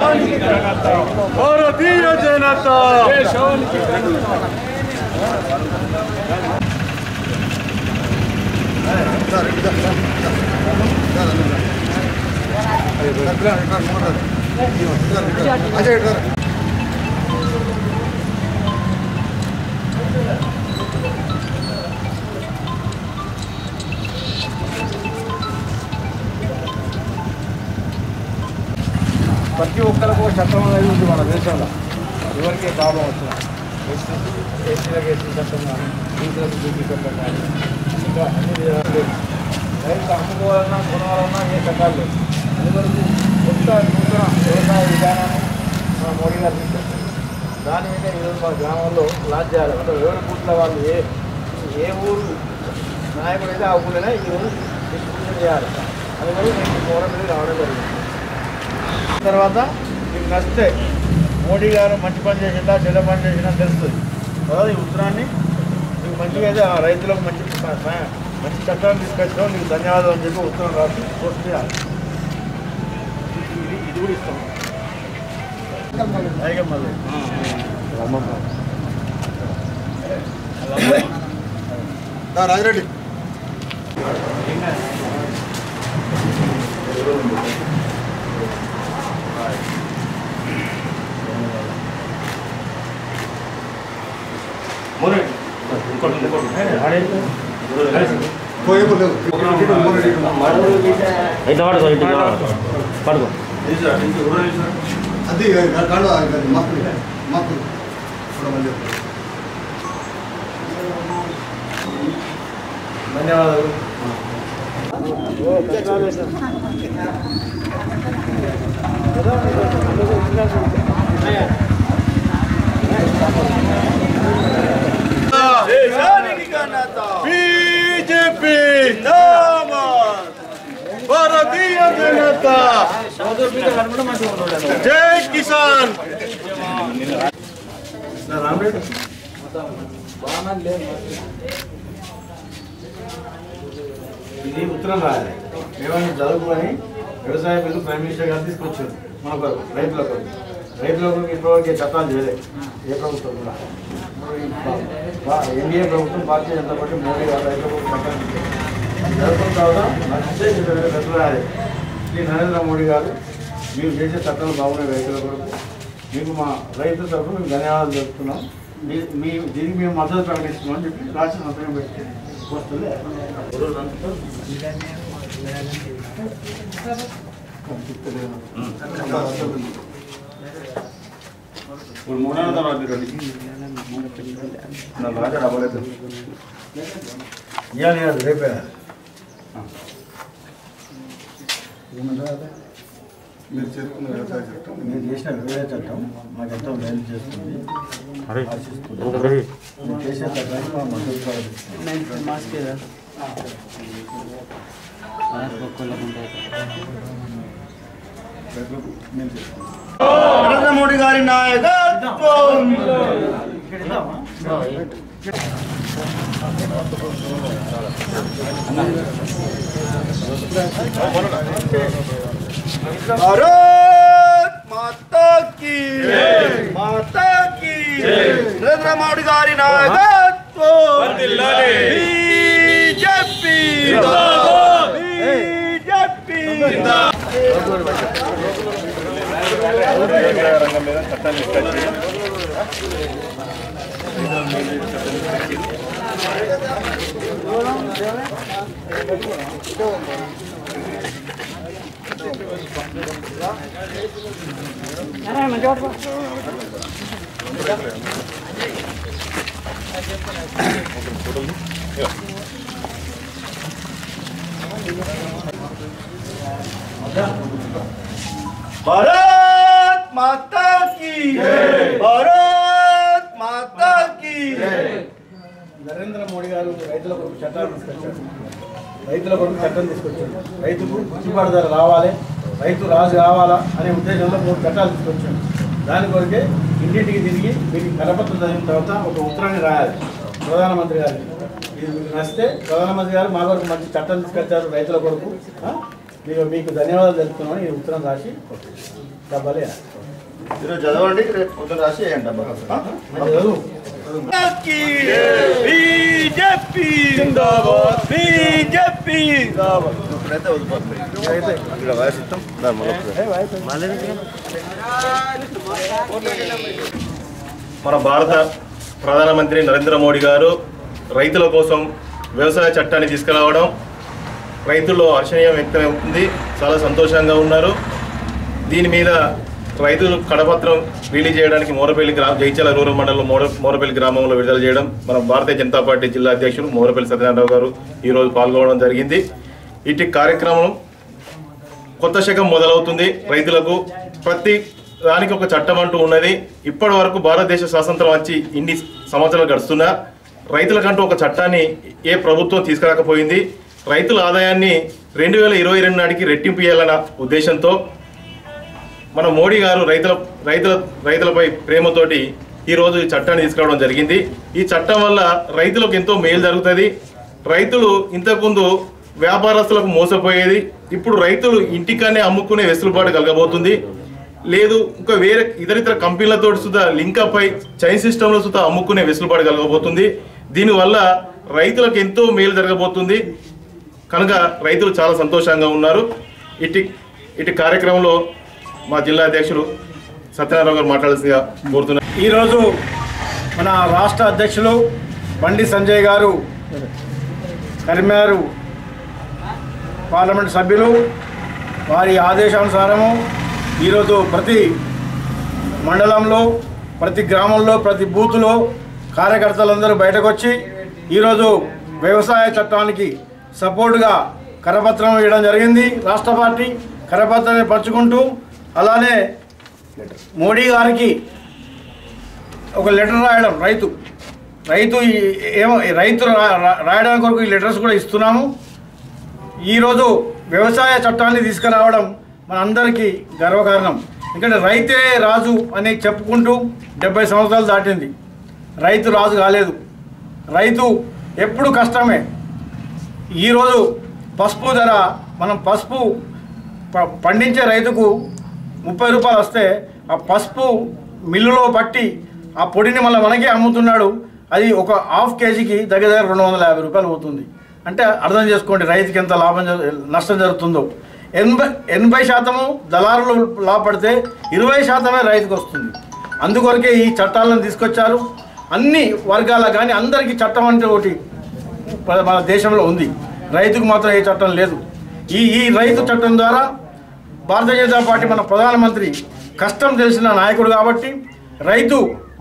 భారతీయ జనతా ప్రతి ఒక్కరికి ఒక చట్టం అనేది ఉంది మన దేశంలో ఎవరికి ప్రాబ్లం వచ్చినా ఎస్టీ ఎస్టీలకు ఎస్టీ చట్టం కానీ బీసీలకు బీసీ చట్టం కానీ ఇంకా అన్ని విధాలు లేవు. రైతు అమ్ముకోవాలన్నా కొనాలన్నా ఏ చట్టాలు లేవు అందువరకు కొత్త నూతన వ్యవసాయ విధానాన్ని మన మోడీ గారు తీసుకొచ్చారు దాని మీద ఈరోజు మన గ్రామంలో లాంచ్ చేయాలి అంటే ఎవరి బూత్ల వాళ్ళు ఏ ఏ ఊరు నాయకుడు అయితే ఆ ఊళ్ళనే ఈరోజు డిస్ట్రిబ్యూషన్ చేయాలి అందువల్ల నేను ఫోరం మీద రావడం జరిగింది తర్వాత మీకు నచ్చితే మోడీ గారు మంచి పని చేసిందా చెడ్డ పని చేసినా తెలుస్తుంది తర్వాత ఈ ఉత్తరాన్ని మీకు మంచిగా అయితే ఆ రైతులకు మంచి స- స- మంచి చట్టాన్ని తీసుకొచ్చాం నీకు ధన్యవాదాలు అని చెప్పి ఉత్తరం రాసి పోస్ట్ చేయాలి ఇది ఇది కూడా ఇస్తాం అలాగే మళ్ళీ రాజిరెడ్డి అయితే పడుకో ఇటు పడుకో అది కాదు మాకు మాకు ధన్యవాదాలు బీజేపీ భారతీయ జనతా జై కిసాన్ రామరెడ్డి ఇది ఉత్తరం రాయాలి ఏమైనా చదువుకొని వ్యవసాయ బిల్లు ప్రైమ్ మినిస్టర్ గారు తీసుకొచ్చారు మన కొరకు రైతుల కొరకు రైతుల కొరకు ఇప్పటివరకు ఏ చట్టాలు చేయలేదు ఏ ప్రభుత్వం కూడా మరి ఈ బా- బా- ఎన్డీఏ ప్రభుత్వం భారతీయ జనతా పార్టీ మోడీ గారు రైతుల కొరకు చట్టాలు చేశారు. చదువుకున్న తర్వాత నచ్చితే లెటర్ రాయాలి శ్రీ నరేంద్ర మోడీ గారు మీరు చేసే చట్టాలు బాగున్నాయి రైతుల కొరకు మీకు మా రైతుల తరఫున మేము ధన్యవాదాలు చెప్తున్నాం మీ మీ దీనికి మేము మద్దతు ప్రకటిస్తున్నాం అని చెప్పి రాష్ట్ర సంతకం పెట్టి వస్తుంది ఇప్పుడు మూడేళ్ళ తర్వాత రండి నా రాజా రాబోలేదు ఇవ్వాలి కాదు రేపే మీరు చేసుకున్న వ్యవసాయ చట్టం మీరు చేసిన వ్యవసాయ చట్టం మాకు ఎంతో మేలు చేస్తుంది ఆశిస్తున్నాం. మీరు చేసే చట్టాన్ని మా మద్దతు ప్రకటిస్తున్నాం. రైతులకు మేము చేసుకుంటాం నరేంద్ర మోడీ గారి నాయకత్వం భారత్ మాతా కీ మాతా కీ నరేంద్ర మోడీ గారి నాయకత్వం బీజేపీ బీజేపీ రంగం మీద చట్టాన్ని తీసుకొచ్చి భారత్ మాతా కీ భారత్ మాతా కీ నరేంద్ర మోడీ గారు రైతుల కొరకు చట్టాలు తీసుకొచ్చారు రైతుల కొరకు చట్టం తీసుకొచ్చారు రైతుకు గిట్టుబాటు ధర రావాలి రైతు రాజు కావాలా అనే ఉద్దేశంలో మూడు చట్టాలు తీసుకొచ్చాడు దాని కొరకే ఇంటింటికి తిరిగి మీకు కరపత్రం చదివిన తర్వాత ఒక ఉత్తరాన్ని రాయాలి ప్రధానమంత్రి గారికి ఇది మీకు నచ్చితే ప్రధానమంత్రి గారు మా కొరకు మంచి చట్టం తీసుకొచ్చారు రైతుల కొరకు ఆ? మీకు మీకు ధన్యవాదాలు తెలుపుతున్నామని ఈ ఉత్తరం రాసి పంపించారు. డబ్బాలే ఈరోజు చదవండి రేపు పొద్దున రాసి వేయండి అబ్బా ఆ? బీజేపీ జిందాబాద్ బీజేపీ ఇప్పుడైతే వదిలిపోతుంది ఇక్కడ వయసు ఇస్తాం దాని మొదలు మన భారత ప్రధానమంత్రి నరేంద్ర మోడీ గారు రైతుల కోసం వ్యవసాయ చట్టాన్ని తీసుకురావడం రైతుల్లో హర్షణీయం వ్యక్తమవుతుంది చాలా సంతోషంగా ఉన్నారు దీని మీద రైతులు కడపత్రం రిలీజ్ చేయడానికి మోరపల్లి గ్రామ జైచల రూరల్ మండలం మోర మోరపల్లి గ్రామంలో విడుదల చేయడం మన భారతీయ జనతా పార్టీ జిల్లా అధ్యక్షులు మోరపల్లి సత్యనారాయణ గారు ఈరోజు పాల్గొనడం జరిగింది ఇటు కార్యక్రమం కొత్త శకం మొదలవుతుంది రైతులకు ప్రతి దానికి ఒక చట్టం అంటూ ఉన్నది ఇప్పటి వరకు భారతదేశ స్వాతంత్రం వచ్చి ఇన్ని సంవత్సరాలు గడుస్తున్నా రైతులకంటూ ఒక చట్టాన్ని ఏ ప్రభుత్వం తీసుకురాకపోయింది రైతుల ఆదాయాన్ని రెండు వేల ఇరవై రెండు నాటికి రెట్టింపు చేయాలన్న ఉద్దేశంతో మన మోడీ గారు రైతుల రైతుల రైతులపై ప్రేమతోటి ఈ రోజు ఈ చట్టాన్ని తీసుకురావడం జరిగింది ఈ చట్టం వల్ల రైతులకు ఎంతో మేలు జరుగుతుంది రైతులు ఇంతకుముందు వ్యాపారస్తులకు మోసపోయేది ఇప్పుడు రైతులు ఇంటికానే అమ్ముకునే వెసులుబాటు కలగబోతుంది లేదు ఇంకా వేరే ఇతర ఇతర కంపెనీలతో సుధా లింక్ అప్ అయి చైన్ సిస్టంలో సుధా అమ్ముకునే వెసులుబాటు కలగబోతుంది దీనివల్ల రైతులకు ఎంతో మేలు జరగబోతుంది కనుక రైతులు చాలా సంతోషంగా ఉన్నారు ఇటు ఇటు కార్యక్రమంలో మా జిల్లా అధ్యక్షులు సత్యనారాయణ గారు మాట్లాడాల్సిందిగా కోరుతున్నారు ఈరోజు మన రాష్ట్ర అధ్యక్షులు బండి సంజయ్ గారు కరిమారు పార్లమెంట్ సభ్యులు వారి ఆదేశానుసారము ఈరోజు ప్రతి మండలంలో ప్రతి గ్రామంలో ప్రతి బూతులో కార్యకర్తలందరూ బయటకు వచ్చి ఈరోజు వ్యవసాయ చట్టానికి సపోర్టుగా కరపత్రం వేయడం జరిగింది రాష్ట్ర పార్టీ కరపత్రాన్ని పంచుకుంటూ అలానే మోడీ గారికి ఒక లెటర్ రాయడం రైతు రైతు ఈ- ఏమో రైతు రా- రా- రాయడానికి కొరకు ఈ లెటర్స్ కూడా ఇస్తున్నాము ఈరోజు వ్యవసాయ చట్టాన్ని తీసుకురావడం మన అందరికీ గర్వకారణం ఎందుకంటే రైతే రాజు అని చెప్పుకుంటూ డెబ్బై సంవత్సరాలు దాటింది రైతు రాజు కాలేదు రైతు ఎప్పుడు కష్టమే ఈరోజు పసుపు ధర మనం పసుపు ప- పండించే రైతుకు ముప్పై రూపాయలు వస్తే ఆ పసుపు మిల్లులో పట్టి ఆ పొడిని మళ్ళీ మనకే అమ్ముతున్నాడు అది ఒక హాఫ్ కేజీకి దగ్గర దగ్గర రెండు వందల యాభై రూపాయలు పోతుంది అంటే అర్థం చేసుకోండి రైతుకి ఎంత లాభం జరు- నష్టం జరుగుతుందో ఎనభై ఎనభై శాతము దళారులు లాభపడితే ఇరవై శాతమే రైతుకు వస్తుంది అందుకొరకే ఈ చట్టాలను తీసుకొచ్చారు అన్ని వర్గాల కానీ అందరికీ చట్టం అంటే ఒకటి మన మన దేశంలో ఉంది రైతుకు మాత్రం ఏ చట్టం లేదు ఈ ఈ రైతు చట్టం ద్వారా భారతీయ జనతా పార్టీ మన ప్రధానమంత్రి కష్టం తెలిసిన నాయకుడు కాబట్టి రైతు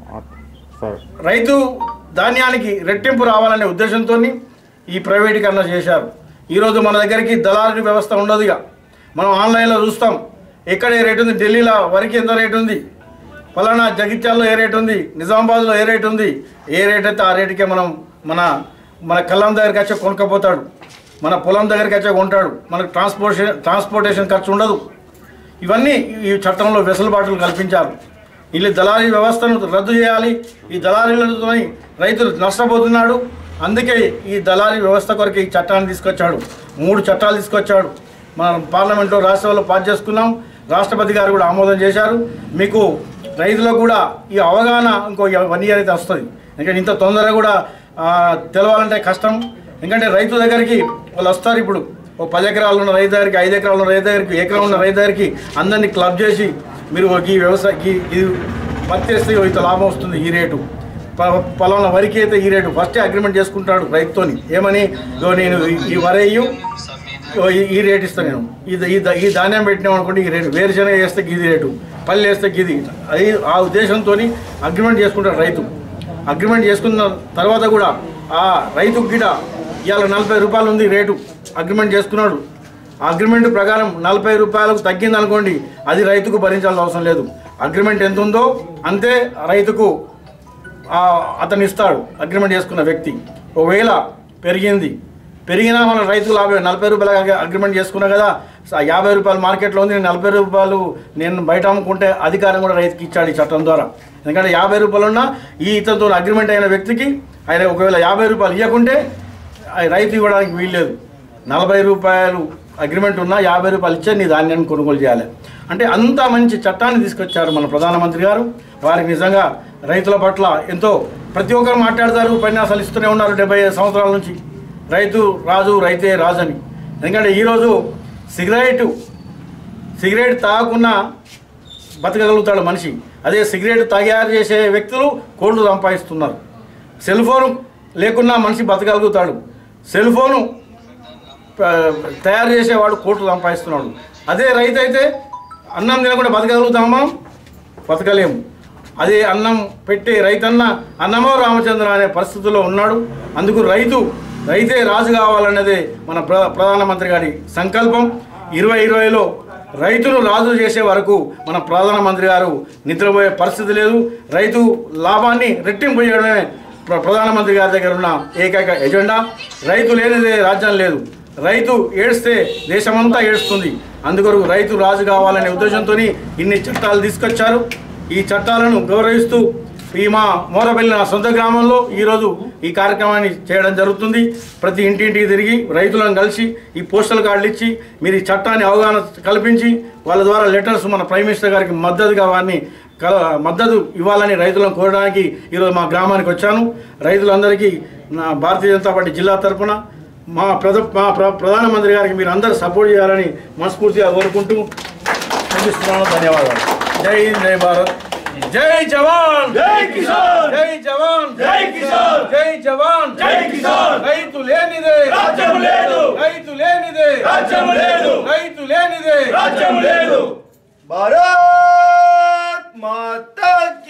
రైతు ధాన్యానికి రెట్టింపు రావాలనే ఉద్దేశంతో ఈ ప్రైవేటీకరణ చేశారు ఈరోజు మన దగ్గరికి దళారీ వ్యవస్థ ఉండదు ఇక మనం ఆన్లైన్లో చూస్తాం ఎక్కడ ఏ రేటు ఉంది ఢిల్లీలో వరకు ఎంత రేటు ఉంది ఫలానా జగిత్యాల్లో ఏ రేటు ఉంది నిజామాబాద్లో ఏ రేటు ఉంది ఏ రేట్ అయితే ఆ రేటుకే మనం మన మన కళ్ళం దగ్గరికి వచ్చి కొనుక్కపోతాడు మన పొలం దగ్గరికి వచ్చి కొంటాడు మనకు ట్రాన్స్పోర్టేషన్ ట్రాన్స్పోర్టేషన్ ఖర్చు ఉండదు ఇవన్నీ ఈ చట్టంలో వెసులుబాటులు కల్పించారు వీళ్ళు దళారీ వ్యవస్థను రద్దు చేయాలి ఈ దళారీలతో రైతులు నష్టపోతున్నాడు అందుకే ఈ దళారీ వ్యవస్థ కొరకు ఈ చట్టాన్ని తీసుకొచ్చాడు మూడు చట్టాలు తీసుకొచ్చాడు మనం పార్లమెంట్లో రాష్ట్రంలో పాస్ చేసుకున్నాం రాష్ట్రపతి గారు కూడా ఆమోదం చేశారు మీకు రైతులకు కూడా ఈ అవగాహన ఇంకో వన్ ఇయర్ అయితే వస్తుంది ఎందుకంటే ఇంత తొందరగా కూడా ఆ, తెలవాలంటే కష్టం ఎందుకంటే రైతు దగ్గరికి వాళ్ళు వస్తారు ఇప్పుడు ఓ పది ఎకరాలు ఉన్న రైతు దగ్గరికి ఐదు ఎకరాలు ఉన్న రైతు దగ్గరికి ఎకరం ఉన్న రైతు దగ్గరికి అందరినీ క్లబ్ చేసి మీరు ఈ వ్యవసాయ ఈ ఇది పత్తి వేస్తే ఇంత లాభం వస్తుంది ఈ రేటు ప- పలానా వరికి అయితే ఈ రేటు ఫస్టే అగ్రిమెంట్ చేసుకుంటాడు రైతుతోని ఏమని ఇగో నేను ఈ- ఈ వరేయు ఇగో ఈ- ఈ రేట్ ఇస్తాను నేను ఈ ద- ఈ ద- ఈ ధాన్యం పెట్టినాం అనుకోండి ఈ రేటు వేరుశనగ వేస్తే గిది రేటు పల్లి వేస్తే గిది అది ఆ ఉద్దేశంతో అగ్రిమెంట్ చేసుకుంటాడు రైతు అగ్రిమెంట్ చేసుకున్న తర్వాత కూడా ఆ రైతు గిడ ఇవాళ నలభై రూపాయలు ఉంది రేటు అగ్రిమెంట్ చేసుకున్నాడు ఆ అగ్రిమెంట్ ప్రకారం నలభై రూపాయలకు తగ్గింది అనుకోండి అది రైతుకు భరించాల్సిన అవసరం లేదు అగ్రిమెంట్ ఎంత ఉందో అంతే రైతుకు ఆ అతను ఇస్తాడు అగ్రిమెంట్ చేసుకున్న వ్యక్తి ఒకవేళ పెరిగింది పెరిగినా మన రైతుకు లాభం నలభై రూపాయల అగ్రిమెంట్ చేసుకున్నా కదా స- యాభై రూపాయలు మార్కెట్లో ఉంది నేను నలభై రూపాయలు నేను బయట అమ్ముకుంటే అధికారం కూడా రైతుకి ఇచ్చాడు ఈ చట్టం ద్వారా ఎందుకంటే యాభై రూపాయలు ఉన్నా ఈ ఇతనితో అగ్రిమెంట్ అయిన వ్యక్తికి ఆయన ఒకవేళ యాభై రూపాయలు ఇవ్వకుంటే ఆ రైతు ఇవ్వడానికి వీల్లేదు నలభై రూపాయలు అగ్రిమెంట్ ఉన్నా యాభై రూపాయలు ఇచ్చే నీ ధాన్యాన్ని కొనుగోలు చేయాలి అంటే అంత మంచి చట్టాన్ని తీసుకొచ్చారు మన ప్రధానమంత్రి గారు వారికి నిజంగా రైతుల పట్ల ఎంతో ప్రతి ఒక్కరు మాట్లాడతారు ఉపన్యాసాలు ఇస్తూనే ఉన్నారు డెబ్బై ఐదు సంవత్సరాల నుంచి రైతు రాజు రైతే రాజు అని ఎందుకంటే ఈరోజు సిగరెట్ సిగరెట్ తాగకుండా బతకగలుగుతాడు మనిషి అదే సిగరెట్ తయారు చేసే వ్యక్తులు కోళ్ళు సంపాదిస్తున్నారు సెల్ ఫోన్ లేకున్నా మనిషి బతకగలుగుతాడు సెల్ ఫోను ఆ, తయారు చేసేవాడు కోట్లు సంపాదిస్తున్నాడు అదే రైతు అయితే అన్నం తినకుండా బతకగలుగుతామా మనం బతకలేము అదే అన్నం పెట్టే రైతన్న అన్నమో రామచంద్ర అనే పరిస్థితిలో ఉన్నాడు అందుకు రైతు రైతే రాజు కావాలన్నదే మన ప్ర ప్రధానమంత్రి గారి సంకల్పం ఇరవై ఇరవైలో రైతును రాజు చేసే వరకు మన ప్రధానమంత్రి గారు నిద్రపోయే పరిస్థితి లేదు రైతు లాభాన్ని రెట్టింపు చేయడమే ప్ర- ప్రధానమంత్రి గారి దగ్గర ఉన్న ఏకైక ఎజెండా రైతు లేనిదే రాజ్యం లేదు రైతు ఏడిస్తే దేశమంతా ఏడుస్తుంది అందుకొరకు రైతు రాజు కావాలనే ఉద్దేశంతో ఇన్ని చట్టాలు తీసుకొచ్చారు ఈ చట్టాలను గౌరవిస్తూ ఈ మా మోరబెల్లి నా సొంత గ్రామంలో ఈరోజు ఈ కార్యక్రమాన్ని చేయడం జరుగుతుంది ప్రతి ఇంటింటికి తిరిగి రైతులను కలిసి ఈ పోస్టల్ కార్డులు ఇచ్చి మీరు ఈ చట్టాన్ని అవగాహన కల్పించి వాళ్ళ ద్వారా లెటర్స్ మన ప్రైమ్ మినిస్టర్ గారికి మద్దతుగా వారిని కల మద్దతు ఇవ్వాలని రైతులను కోరడానికి ఈరోజు మా గ్రామానికి వచ్చాను రైతులందరికీ నా భారతీయ జనతా పార్టీ జిల్లా తరపున మా ప్రధ మా ప్ర- ప్రధానమంత్రి గారికి మీరు అందరూ సపోర్ట్ చేయాలని మనస్ఫూర్తిగా కోరుకుంటూ ముగిస్తున్నాను ధన్యవాదాలు జై హింద్ జై భారత్ జై జవాన్ జై కిసాన్ జై జవాన్ జై కిసాన్ జై జవాన్ జై కిసాన్ రైతు లేనిదే రాజ్యం లేదు రైతు లేనిదే రాజ్యం లేదు రైతు లేనిదే రాజ్యం లేదు భారత్ మాతా